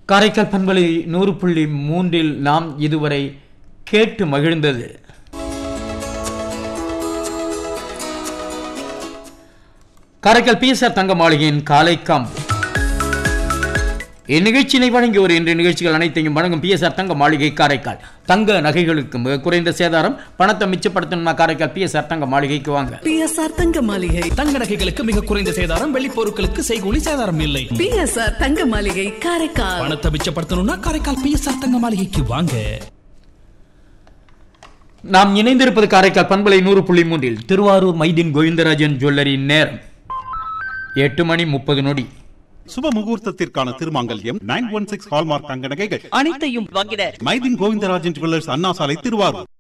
காரைக்கால் பண்பலை நூறு புள்ளி மூன்றில் நாம் இதுவரை கேட்டு மகிழ்ந்தது காரைக்கால் பிஎஸ்ஆர் தங்க மாளிகையின் காலை காம்பு இந்நிகழ்ச்சியினை வழங்கி ஒரு இன்றைய நிகழ்ச்சிகள் அனைத்தையும் வழங்கும் பிஎஸ்ஆர் தங்க மாளிகை காரைக்கால் தங்க நகைகளுக்கு மிக குறைந்த சேதாரம் பணத்தை மிச்சப்படுத்தணும்னா காரைக்கால் பிஎஸ்ஆர் தங்க மாளிகைக்கு வாங்க பிஎஸ்ஆர் தங்க மாளிகை தங்க நகைகளுக்கு மிக குறைந்த சேதாரம் வெள்ளி பொருட்களுக்கு செய்கூலி சேதாரம் இல்லை பிஎஸ்ஆர் தங்க மாளிகை காரைக்கால் பணத்தை மிச்சப்படுத்தணும்னா காரைக்கால் பிஎஸ்ஆர் தங்க மாளிகைக்கு வாங்க நாம் இணைந்திருப்பது காரைக்கால் பண்பலை நூறு புள்ளி மூன்றில் திருவாரூர் மைதீன் கோவிந்தராஜன் ஜுவல்லரி நேரம் எட்டு மணி முப்பது நொடி சுப முகூர்த்தத்திற்கான திருமாங்கல்யம் நைன் ஒன் சிக்ஸ் ஹால்மார்க் தங்க நகைகள் அனைத்தையும் வாங்கிட மைதின் கோவிந்தராஜன் ஜுவல்லர்ஸ் அண்ணா சாலை திருவாரூர்